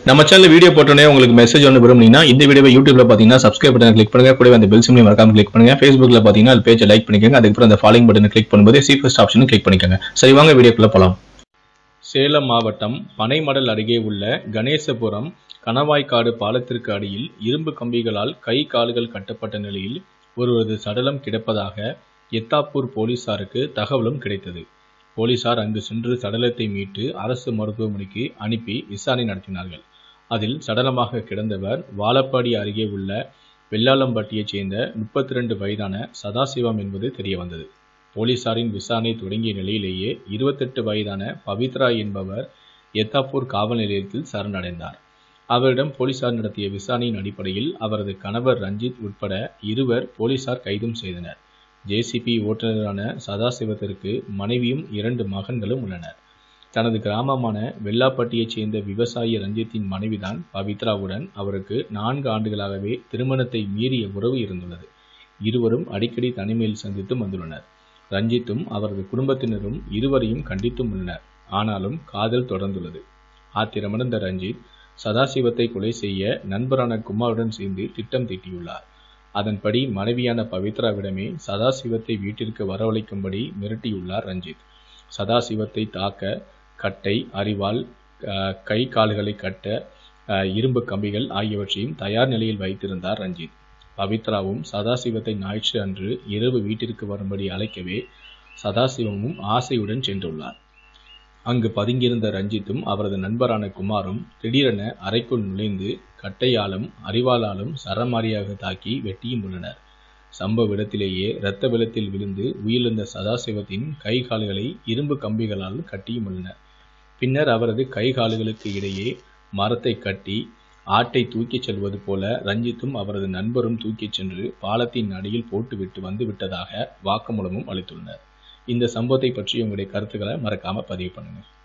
நம்ம channel video போட்டோன்னே உங்களுக்கு மெசேஜ் ஒன்று விரும்புனீங்கன்னா இந்த வீடியோவை யூடியூப்ல பார்த்தீங்கன்னா சப்ஸ்கிரைப் பட்டன் கிளிக் பண்ணுங்க கூடவே அந்த பெல் சிம்லையும் மறக்காம கிளிக் பண்ணுங்க ஃபேஸ்புக்ல பார்த்தீங்கன்னா அது பேஜை லைக் பண்ணிக்கோங்க அதுக்கப்புறம் அந்த ஃபாலோயிங் பட்டனை கிளிக் பண்ணும்போது சி ஃபர்ஸ்ட் ஆப்ஷனும் கிளிக் பண்ணிக்கோங்க சரி வாங்க வீடியோக்குள்ள போலாம் சேலம் மாவட்டம் பனைமடல் அருகே உள்ள கணேசபுரம் கணவாய்க்காடு பாலத்திற்கு அடியில் இரும்பு கம்பிகளால் கை கால்கள் கட்டப்பட்ட நிலையில் ஒருவரது சடலம் கிடப்பதாக எத்தாப்பூர் போலீசாருக்கு தகவலும் கிடைத்தது போலீசார் அங்கு சென்று சடலத்தை மீட்டு அரசு மருத்துவமனைக்கு அனுப்பி விசாரணை நடத்தினார்கள் அதில் சடலமாக கிடந்தவர் வாழப்பாடி அருகே உள்ள வெள்ளாளம்பட்டியைச் சேர்ந்த முப்பத்தி ரெண்டு வயதான சதாசிவம் என்பது தெரியவந்தது போலீசாரின் விசாரணை தொடங்கிய நிலையிலேயே இருபத்தெட்டு வயதான பவித்ரா என்பவர் எத்தாப்பூர் காவல் நிலையத்தில் சரணடைந்தார் அவரிடம் போலீசார் நடத்திய விசாரணையின் அடிப்படையில் அவரது கணவர் ரஞ்சித் உட்பட இருவர் போலீசார் கைதும் செய்தனர் ஜேசிபி ஓட்டுநரான சதாசிவத்திற்கு மனைவியும் இரண்டு மகன்களும் உள்ளனர் தனது கிராமமான வெள்ளாப்பட்டியைச் சேர்ந்த விவசாயி ரஞ்சித்தின் மனைவிதான் பவித்ராவுடன் அவருக்கு நான்கு ஆண்டுகளாகவே திருமணத்தை மீறிய உறவு இருந்துள்ளது இருவரும் அடிக்கடி தனிமையில் சந்தித்தும் வந்துள்ளனர் ரஞ்சித்தும் அவரது குடும்பத்தினரும் இருவரையும் கண்டித்தும் உள்ளனர் ஆனாலும் காதல் தொடர்ந்துள்ளது ஆத்திரமடைந்த ரஞ்சித் சதாசிவத்தை கொலை செய்ய நண்பரான குமாருடன் சேர்ந்து திட்டம் தீட்டியுள்ளார் அதன்படி மனைவியான பவித்ராவிடமே சதாசிவத்தை வீட்டிற்கு வரவழைக்கும்படி மிரட்டியுள்ளார் ரஞ்சித் சதாசிவத்தை தாக்க கட்டை அரிவாள் அஹ், கை கால்களை கட்ட அஹ், இரும்பு கம்பிகள் ஆகியவற்றையும் தயார் நிலையில் வைத்திருந்தார் ரஞ்சித் பவித்ராவும் சதாசிவத்தை ஞாயிற்று அன்று இரவு வீட்டிற்கு வரும்படி அழைக்கவே சதாசிவமும் ஆசையுடன் சென்றுள்ளார் அங்கு பதுங்கியிருந்த ரஞ்சித்தும் அவரது நண்பரான குமாரும் திடீரென அறைக்குள் நுழைந்து கட்டையாலும் அரிவாளாலும் சரமாரியாக தாக்கி வெட்டியும் உள்ளனர் சம்பவ இடத்திலேயே இரத்த வெள்ளத்தில் விழுந்து உயிரிழந்த சதாசிவத்தின் கை கால்களை இரும்பு கம்பிகளால் கட்டியும் உள்ளனர் பின்னர் அவரது கை கால்களுக்கு இடையே மரத்தை கட்டி ஆட்டை தூக்கிச் செல்வது போல ரஞ்சித்தும் அவரது நண்பரும் தூக்கிச் சென்று பாலத்தின் அடியில் போட்டுவிட்டு வந்து விட்டதாக வாக்குமூலமும் அளித்துள்ளனர் இந்த சம்பவத்தை பற்றி உங்களுடைய கருத்துக்களை மறக்காம பதிவு பண்ணுங்க